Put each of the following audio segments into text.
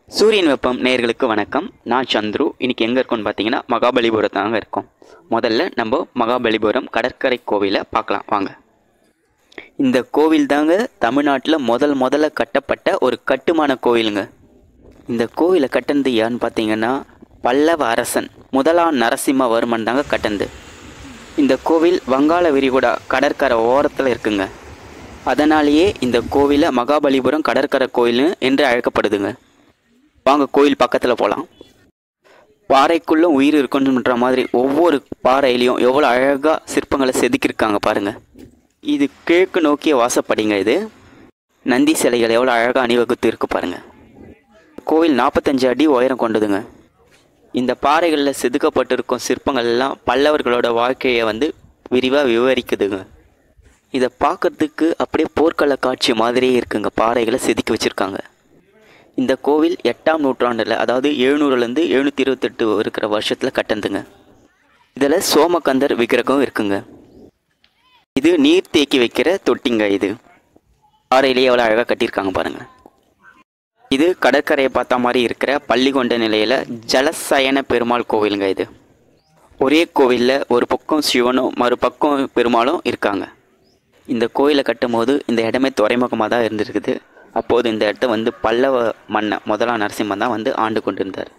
சூரியன் வெப்பம் நேயர்களுக்கு வணக்கம் நான் சந்துரு இன்னைக்கு எங்கே இருக்கோம்னு பார்த்தீங்கன்னா மகாபலிபுரத்தாங்க இருக்கோம் முதல்ல நம்ம மகாபலிபுரம் கடற்கரை கோவிலை பார்க்கலாம் வாங்க இந்த கோவில் தாங்க தமிழ்நாட்டில் முதல் முதல்ல கட்டப்பட்ட ஒரு கட்டுமான கோவிலுங்க இந்த கோவிலை கட்டினது யாருன்னு பார்த்தீங்கன்னா பல்லவ அரசன் முதலாம் நரசிம்மவர்மன் தாங்க கட்டினது இந்த கோவில் வங்காள விரிகுடா கடற்கரை ஓரத்தில் இருக்குங்க அதனாலேயே இந்த கோவிலை மகாபலிபுரம் கடற்கரை கோயில் என்று அழைக்கப்படுதுங்க வாங்க கோயில் பக்கத்தில் போகலாம் பாறைக்குள்ளே உயிர் இருக்குன்ற மாதிரி ஒவ்வொரு பாறையிலையும் எவ்வளோ அழகாக சிற்பங்களை செதுக்கியிருக்காங்க பாருங்க இது கிழக்கு நோக்கிய வாசப்படிங்க இது நந்தி சிலைகள் எவ்வளோ அழகாக அணிவகுத்து இருக்கு பாருங்க கோவில் நாற்பத்தஞ்சு அடி உயரம் கொண்டதுங்க இந்த பாறைகளில் செதுக்கப்பட்டிருக்கும் சிற்பங்கள் எல்லாம் பல்லவர்களோட வாழ்க்கையை வந்து விரிவாக விவரிக்குதுங்க இதை பார்க்கறதுக்கு அப்படியே போர்க்கள காட்சி மாதிரியே இருக்குங்க பாறைகளை செதுக்கி வச்சுருக்காங்க இந்த கோவில் எட்டாம் நூற்றாண்டில் அதாவது எழுநூறுலேருந்து எழுநூற்றி இருபத்தெட்டு இருக்கிற வருஷத்தில் கட்டந்துங்க இதில் சோமகந்தர் விக்கிரகம் இருக்குங்க இது நீர் தேக்கி வைக்கிற தொட்டிங்க இது பாறையிலேயே எவ்வளோ அழகாக கட்டியிருக்காங்க பாருங்க இது கடற்கரையை பார்த்த மாதிரி இருக்கிற பள்ளிகொண்ட நிலையில் ஜலசயன பெருமாள் கோவிலுங்க இது ஒரே கோவிலில் ஒரு பக்கம் சிவனும் மறுபக்கம் பெருமாளும் இருக்காங்க இந்த கோயிலை கட்டும் போது இந்த இடமே துறைமுகமாக தான் இருந்திருக்குது அப்போது இந்த இடத்த வந்து பல்லவ மன்னன் முதலாம் நரசிம்மன் தான் வந்து ஆண்டு கொண்டிருந்தார்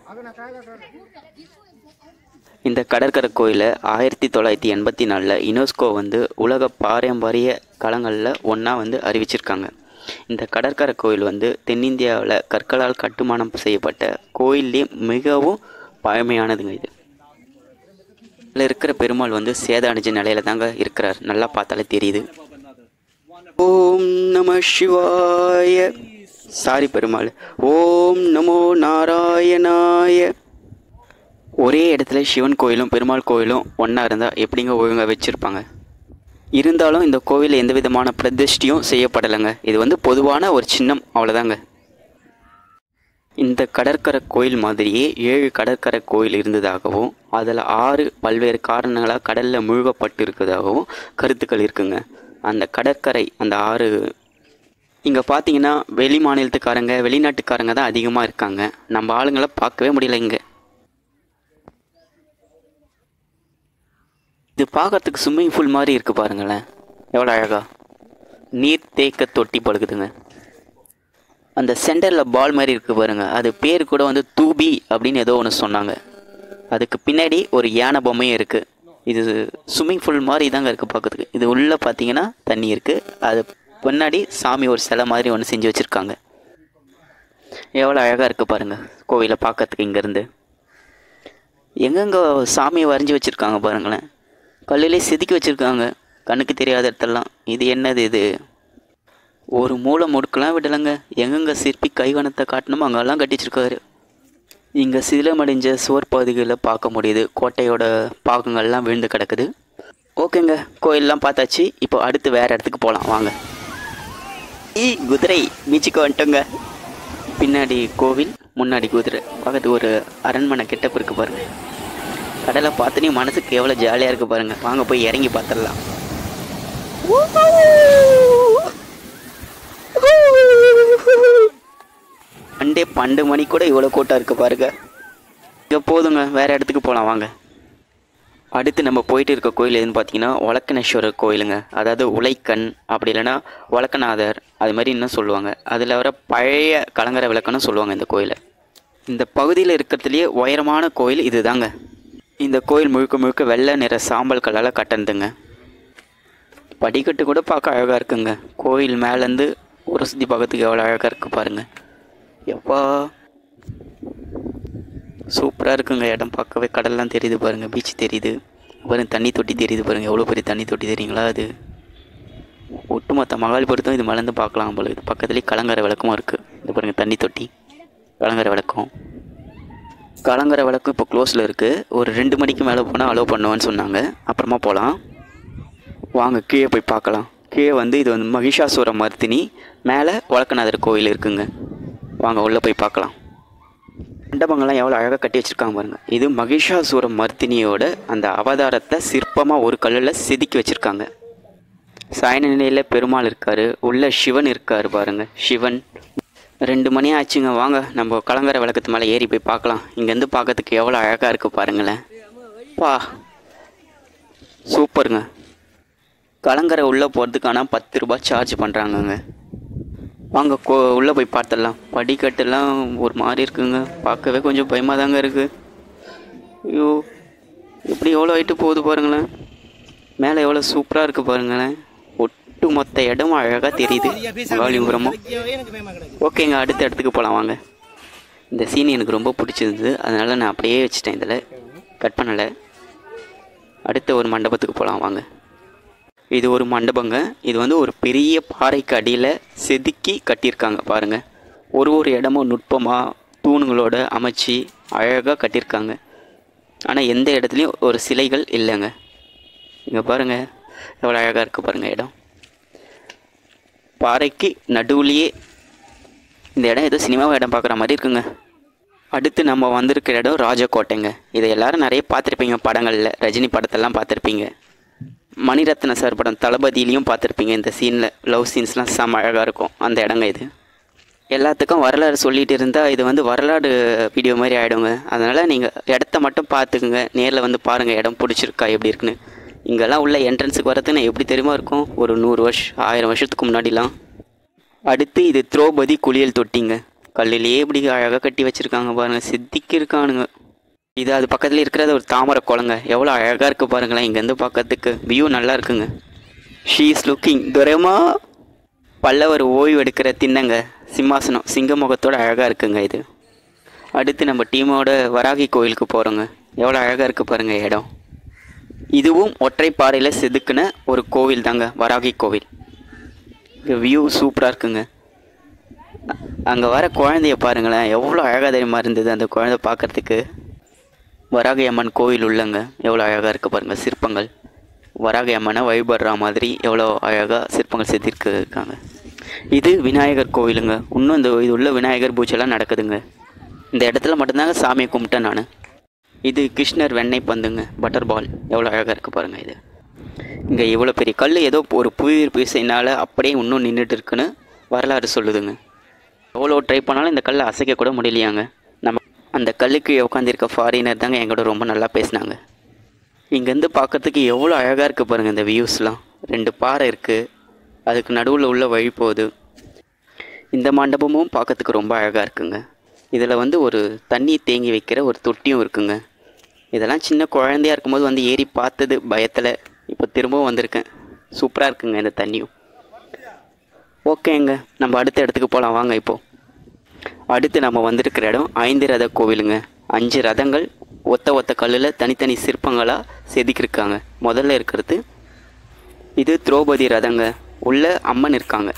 இந்த கடற்கரை கோயிலை ஆயிரத்தி தொள்ளாயிரத்தி எண்பத்தி நாலில் யுனெஸ்கோ வந்து உலக பாரம்பரிய களங்களில் ஒன்றா வந்து அறிவிச்சிருக்காங்க இந்த கடற்கரை கோயில் வந்து தென்னிந்தியாவில் கற்களால் கட்டுமானம் செய்யப்பட்ட கோயிலே மிகவும் பழமையானதுங்க இது இதில் இருக்கிற பெருமாள் வந்து சேத அணிஞ்ச நிலையில தாங்க இருக்கிறார் நல்லா பார்த்தாலே தெரியுது ஓம் நம சிவாய சாரி பெருமாள் ஓம் நமோ நாராயணாய ஒரே இடத்துல சிவன் கோயிலும் பெருமாள் கோயிலும் ஒன்றா இருந்தால் எப்படிங்க ஒழுங்காக வச்சுருப்பாங்க இருந்தாலும் இந்த கோவிலில் எந்த விதமான பிரதிஷ்டியும் செய்யப்படலைங்க இது வந்து பொதுவான ஒரு சின்னம் அவ்வளோதாங்க இந்த கடற்கரை கோயில் மாதிரியே ஏழு கடற்கரை கோயில் இருந்ததாகவும் அதில் ஆறு பல்வேறு காரணங்களாக கடலில் மூழ்கப்பட்டு இருக்கிறதாகவும் கருத்துக்கள் இருக்குங்க அந்த கடற்கரை அந்த ஆறு இங்கே பார்த்தீங்கன்னா வெளி மாநிலத்துக்காரங்க வெளிநாட்டுக்காரங்க தான் அதிகமாக இருக்காங்க நம்ம ஆளுங்களை பார்க்கவே முடியல இங்கே இது பார்க்கறதுக்கு ஸ்விம்மிங் பூல் மாதிரி இருக்குது பாருங்களேன் எவ்வளோ அழகா நீர் தேக்க தொட்டி படுக்குதுங்க அந்த சென்டரில் பால் மாதிரி இருக்குது பாருங்க அது பேர் கூட வந்து தூபி அப்படின்னு ஏதோ ஒன்று சொன்னாங்க அதுக்கு பின்னாடி ஒரு யானை பொம்மையும் இருக்குது இது ஸ்விம்மிங் பூல் மாதிரி தாங்க இருக்குது பார்க்கறதுக்கு இது உள்ளே பார்த்தீங்கன்னா தண்ணி இருக்குது அது பின்னாடி சாமி ஒரு சிலை மாதிரி ஒன்று செஞ்சு வச்சுருக்காங்க எவ்வளோ அழகாக இருக்குது பாருங்கள் கோவிலை பார்க்கறதுக்கு இங்கேருந்து எங்கெங்கே சாமியை வரைஞ்சி வச்சுருக்காங்க பாருங்களேன் கல்லிலே செதுக்கி வச்சுருக்காங்க கண்ணுக்கு தெரியாத இடத்தெல்லாம் இது என்னது இது ஒரு மூளை முடுக்கெல்லாம் விடலைங்க எங்கெங்கே சிற்பி கைவனத்தை காட்டணுமோ அங்கெல்லாம் கட்டி வச்சிருக்காரு இங்கே சிதிலமடைஞ்ச சுவர் பகுதிகளை பார்க்க முடியுது கோட்டையோட பாகங்கள்லாம் விழுந்து கிடக்குது ஓகேங்க கோயிலெலாம் பார்த்தாச்சு இப்போ அடுத்து வேறு இடத்துக்கு போகலாம் வாங்க ஈ குதிரை பீச்சுக்கு வந்துட்டோங்க பின்னாடி கோவில் முன்னாடி குதிரை பக்கத்து ஒரு அரண்மனை கெட்டப்பு இருக்கு பாருங்க கடலை பார்த்தனே மனசுக்கு எவ்வளோ ஜாலியாக இருக்கு பாருங்க வாங்க போய் இறங்கி பார்த்துடலாம் மண்டே பன்னெண்டு மணி கூட இவ்வளோ கூட்டம் இருக்கு பாருங்க இங்கே போதுங்க வேற இடத்துக்கு போகலாம் வாங்க அடுத்து நம்ம போயிட்டு இருக்க கோயில் எதுன்னு பார்த்தீங்கன்னா ஒலக்கனேஸ்வரர் கோயிலுங்க அதாவது உலைக்கண் அப்படி இல்லைன்னா ஒலக்கநாதர் அது மாதிரி இன்னும் சொல்லுவாங்க அதில் வர பழைய கலங்கரை விளக்கன்னு சொல்லுவாங்க இந்த கோயிலை இந்த பகுதியில் இருக்கிறதுலையே உயரமான கோயில் இதுதாங்க இந்த கோயில் முழுக்க முழுக்க வெள்ளை நிற சாம்பல் கல்லால் கட்டணுதுங்க படிக்கட்டு கூட பார்க்க அழகாக இருக்குங்க கோயில் மேலேருந்து ஒரு சுற்றி பார்க்கறதுக்கு எவ்வளோ அழகாக இருக்குது பாருங்கள் எப்பா சூப்பராக இருக்குங்க இடம் பார்க்கவே கடல்லாம் தெரியுது பாருங்கள் பீச் தெரியுது பாருங்க தண்ணி தொட்டி தெரியுது பாருங்கள் எவ்வளோ பெரிய தண்ணி தொட்டி தெரியுங்களா அது ஒட்டுமொத்த மகாலிபுரத்தும் இது மலர்ந்து பார்க்கலாம் போல இது பக்கத்துலேயே கலங்கரை விளக்கமும் இருக்குது இது பாருங்கள் தண்ணி தொட்டி கலங்கரை விளக்கம் கலங்கரை விளக்கம் இப்போ க்ளோஸில் இருக்குது ஒரு ரெண்டு மணிக்கு மேலே போனால் அலோவ் பண்ணுவேன்னு சொன்னாங்க அப்புறமா போகலாம் வாங்க கீழே போய் பார்க்கலாம் கீழே வந்து இது வந்து மகிஷாசுர மர்த்தினி மேலே வழக்கநாதர் கோயில் இருக்குங்க வாங்க உள்ளே போய் பார்க்கலாம் மண்டபங்கள்லாம் எவ்வளோ அழகாக கட்டி வச்சுருக்காங்க பாருங்க இது மகிஷாசுர மர்த்தினியோட அந்த அவதாரத்தை சிற்பமாக ஒரு கல்லில் செதுக்கி வச்சுருக்காங்க சாயன நிலையில் பெருமாள் இருக்கார் உள்ள சிவன் இருக்கார் பாருங்க சிவன் ரெண்டு மணி ஆச்சுங்க வாங்க நம்ம கலங்கரை விளக்கத்து மேலே ஏறி போய் பார்க்கலாம் இங்கேருந்து பார்க்கறதுக்கு எவ்வளோ அழகாக இருக்குது பாருங்களேன் பா சூப்பருங்க கலங்கரை உள்ளே போகிறதுக்கான பத்து ரூபாய் சார்ஜ் பண்ணுறாங்கங்க வாங்க கோ உள்ளே போய் பார்த்துடலாம் படிக்கட்டெல்லாம் ஒரு மாதிரி இருக்குங்க பார்க்கவே கொஞ்சம் பயமாக தாங்க இருக்குது ஐயோ எப்படி எவ்வளோ ஹைட்டு போகுது பாருங்களேன் மேலே எவ்வளோ சூப்பராக இருக்குது பாருங்களேன் ஒட்டு மொத்த இடமும் அழகாக தெரியுது மகாலிபுரமும் ஓகேங்க அடுத்த இடத்துக்கு போகலாம் வாங்க இந்த சீன் எனக்கு ரொம்ப பிடிச்சிருந்தது அதனால் நான் அப்படியே வச்சுட்டேன் இதில் கட் பண்ணலை அடுத்த ஒரு மண்டபத்துக்கு போகலாம் வாங்க இது ஒரு மண்டபங்க இது வந்து ஒரு பெரிய பாறைக்கு அடியில் செதுக்கி கட்டியிருக்காங்க பாருங்கள் ஒரு ஒரு இடமும் நுட்பமாக தூணுங்களோட அமைச்சு அழகாக கட்டியிருக்காங்க ஆனால் எந்த இடத்துலையும் ஒரு சிலைகள் இல்லைங்க இங்கே பாருங்கள் எவ்வளோ அழகாக இருக்குது பாருங்கள் இடம் பாறைக்கு நடுவுலையே இந்த இடம் ஏதோ சினிமாவை இடம் பார்க்குற மாதிரி இருக்குங்க அடுத்து நம்ம வந்திருக்கிற இடம் ராஜகோட்டைங்க இதை எல்லாரும் நிறைய பார்த்துருப்பீங்க படங்களில் ரஜினி படத்தெல்லாம் பார்த்துருப்பீங்க மணிரத்ன சார் படம் தளபதியிலையும் பார்த்துருப்பீங்க இந்த சீனில் லவ் சீன்ஸ்லாம் செம்ம அழகாக இருக்கும் அந்த இடங்க இது எல்லாத்துக்கும் வரலாறு சொல்லிட்டு இருந்தால் இது வந்து வரலாறு வீடியோ மாதிரி ஆகிடுங்க அதனால் நீங்கள் இடத்த மட்டும் பார்த்துக்குங்க நேரில் வந்து பாருங்கள் இடம் பிடிச்சிருக்கா எப்படி இருக்குன்னு இங்கெல்லாம் உள்ள என்ட்ரன்ஸுக்கு வரதுன்னு எப்படி தெரியுமா இருக்கும் ஒரு நூறு வருஷம் ஆயிரம் வருஷத்துக்கு முன்னாடிலாம் அடுத்து இது திரௌபதி குளியல் தொட்டிங்க கல்லிலேயே இப்படி அழகாக கட்டி வச்சுருக்காங்க பாருங்கள் சித்திக்கு இருக்கானுங்க இது அது பக்கத்தில் இருக்கிறது ஒரு தாமரை குளங்க எவ்வளோ அழகாக இருக்குது பாருங்களேன் இங்கேருந்து பார்க்கறதுக்கு வியூ நல்லா இருக்குங்க ஷீ இஸ் லுக்கிங் துரமா பல்லவர் ஓய்வு எடுக்கிற திண்ணங்க சிம்மாசனம் சிங்க முகத்தோட அழகாக இருக்குங்க இது அடுத்து நம்ம டீமோட வராகி கோயிலுக்கு போகிறோங்க எவ்வளோ அழகாக இருக்குது பாருங்கள் இடம் இதுவும் ஒற்றை பாறையில் செதுக்குன ஒரு கோவில் தாங்க வராகி கோவில் வியூ சூப்பராக இருக்குங்க அங்கே வர குழந்தைய பாருங்களேன் எவ்வளோ அழகாக தெரியுமா இருந்தது அந்த குழந்தை பார்க்கறதுக்கு வராகி அம்மன் கோவில் உள்ளங்க எவ்வளோ அழகாக இருக்குது பாருங்கள் சிற்பங்கள் வராகி அம்மனை வழிபடுற மாதிரி எவ்வளோ அழகாக சிற்பங்கள் செதுக்கிருக்கு இருக்காங்க இது விநாயகர் கோவிலுங்க இன்னும் இந்த இது உள்ள விநாயகர் பூஜைலாம் நடக்குதுங்க இந்த இடத்துல மட்டும்தாங்க சாமியை கும்பிட்டேன் நான் இது கிருஷ்ணர் வெண்ணெய் பந்துங்க பட்டர் பால் எவ்வளோ அழகாக இருக்குது பாருங்கள் இது இங்கே இவ்வளோ பெரிய கல் ஏதோ ஒரு புவியீர்ப்பு விசையினால் அப்படியே இன்னும் நின்றுட்டு இருக்குன்னு வரலாறு சொல்லுதுங்க எவ்வளோ ட்ரை பண்ணாலும் இந்த கல்லை அசைக்க கூட முடியலையாங்க நம்ம அந்த கல்லுக்கு உட்காந்துருக்க ஃபாரினர் தாங்க எங்கூட ரொம்ப நல்லா பேசினாங்க இங்கேருந்து பார்க்கறதுக்கு எவ்வளோ அழகாக இருக்குது பாருங்கள் இந்த வியூஸ்லாம் ரெண்டு பாறை இருக்குது அதுக்கு நடுவில் உள்ள வழி போகுது இந்த மண்டபமும் பார்க்கறதுக்கு ரொம்ப அழகாக இருக்குங்க இதில் வந்து ஒரு தண்ணி தேங்கி வைக்கிற ஒரு தொட்டியும் இருக்குங்க இதெல்லாம் சின்ன குழந்தையா இருக்கும்போது வந்து ஏறி பார்த்தது பயத்தில் இப்போ திரும்பவும் வந்திருக்கேன் சூப்பராக இருக்குங்க இந்த தண்ணியும் ஓகேங்க நம்ம அடுத்த இடத்துக்கு போகலாம் வாங்க இப்போது அடுத்து நம்ம வந்திருக்கிற இடம் ஐந்து ரத கோவிலுங்க அஞ்சு ரதங்கள் ஒத்த ஒத்த கல்லில் தனித்தனி சிற்பங்களாக செதுக்கியிருக்காங்க முதல்ல இருக்கிறது இது திரௌபதி ரதங்க உள்ள அம்மன் இருக்காங்க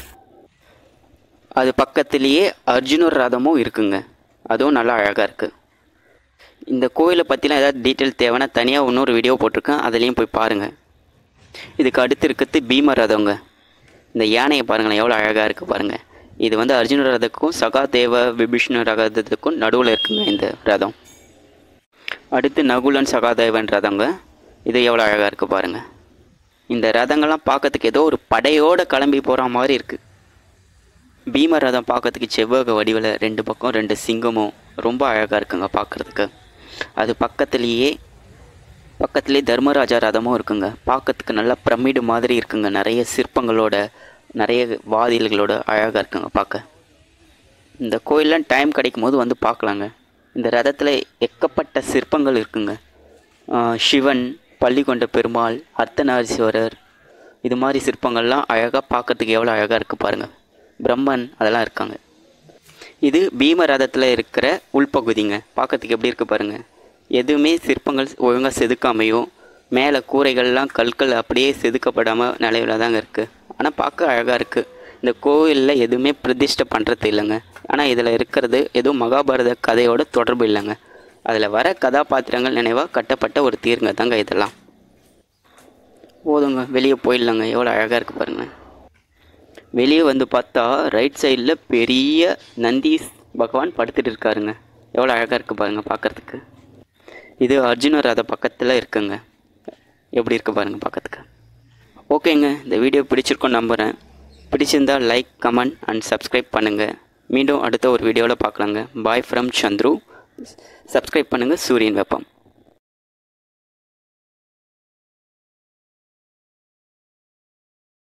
அது பக்கத்துலேயே அர்ஜுனர் ரதமும் இருக்குங்க அதுவும் நல்லா அழகாக இருக்குது இந்த கோயிலை பற்றிலாம் ஏதாவது டீட்டெயில் தேவைன்னா தனியாக இன்னொரு வீடியோ போட்டிருக்கேன் அதுலேயும் போய் பாருங்கள் இதுக்கு அடுத்து இருக்கிறது பீம ரதங்க இந்த யானையை பாருங்களேன் எவ்வளோ அழகாக இருக்குது பாருங்கள் இது வந்து அர்ஜுன ரதத்துக்கும் சகாதேவ விபீஷ்ண ரதத்துக்கும் நடுவில் இருக்குங்க இந்த ரதம் அடுத்து நகுலன் சகாதேவன் ரதங்க இது எவ்வளோ அழகாக இருக்குது பாருங்கள் இந்த ரதங்கள்லாம் பார்க்கறதுக்கு ஏதோ ஒரு படையோடு கிளம்பி போகிற மாதிரி இருக்குது பீம ரதம் பார்க்கறதுக்கு செவ்வக வடிவில் ரெண்டு பக்கம் ரெண்டு சிங்கமும் ரொம்ப அழகாக இருக்குங்க பார்க்குறதுக்கு அது பக்கத்துலேயே பக்கத்துலேயே தர்மராஜா ரதமும் இருக்குங்க பார்க்கறதுக்கு நல்லா பிரமிடு மாதிரி இருக்குங்க நிறைய சிற்பங்களோட நிறைய வாதில்களோட அழகாக இருக்குங்க பார்க்க இந்த கோயிலெலாம் டைம் கிடைக்கும் போது வந்து பார்க்கலாங்க இந்த ரதத்தில் எக்கப்பட்ட சிற்பங்கள் இருக்குங்க ஆஹ் சிவன் பள்ளிக்கொண்ட பெருமாள் அர்த்தநாரீஸ்வரர் இது மாதிரி சிற்பங்கள்லாம் அழகாக பார்க்கறதுக்கு எவ்வளோ அழகாக இருக்குது பாருங்கள் பிரம்மன் அதெல்லாம் இருக்காங்க இது பீம ரதத்தில் இருக்கிற உள்பகுதிங்க பார்க்கறதுக்கு எப்படி இருக்குது பாருங்கள் எதுவுமே சிற்பங்கள் ஒழுங்காக செதுக்காமையோ மேலே கூரைகள்லாம் கற்கள் அப்படியே செதுக்கப்படாமல் நிலையில தாங்க இருக்குது ஆனால் பார்க்க அழகாக இருக்குது இந்த கோவிலில் எதுவுமே பிரதிஷ்டை பண்ணுறது இல்லைங்க ஆனால் இதில் இருக்கிறது எதுவும் மகாபாரத கதையோட தொடர்பு இல்லைங்க அதில் வர கதாபாத்திரங்கள் நினைவாக கட்டப்பட்ட ஒரு தீர்ங்க தாங்க இதெல்லாம் போதுங்க வெளியே போயிடலாங்க எவ்வளோ அழகாக இருக்குது பாருங்கள் வெளியே வந்து பார்த்தா ரைட் சைடில் பெரிய நந்தீஸ் பகவான் படுத்துட்டு இருக்காருங்க எவ்வளோ அழகாக இருக்குது பாருங்கள் பார்க்குறதுக்கு இது அர்ஜுனர் ரத பக்கத்தில் இருக்குங்க எப்படி இருக்குது பாருங்கள் பார்க்கறதுக்கு ஓகேங்க இந்த வீடியோ பிடிச்சிருக்கோன்னு நம்புகிறேன் பிடிச்சிருந்தா லைக் கமெண்ட் அண்ட் சப்ஸ்கிரைப் பண்ணுங்கள் மீண்டும் அடுத்த ஒரு வீடியோவில் பார்க்கலாங்க பாய் ஃப்ரம் சந்துரு சப்ஸ்கிரைப் பண்ணுங்கள் சூரியன் வெப்பம்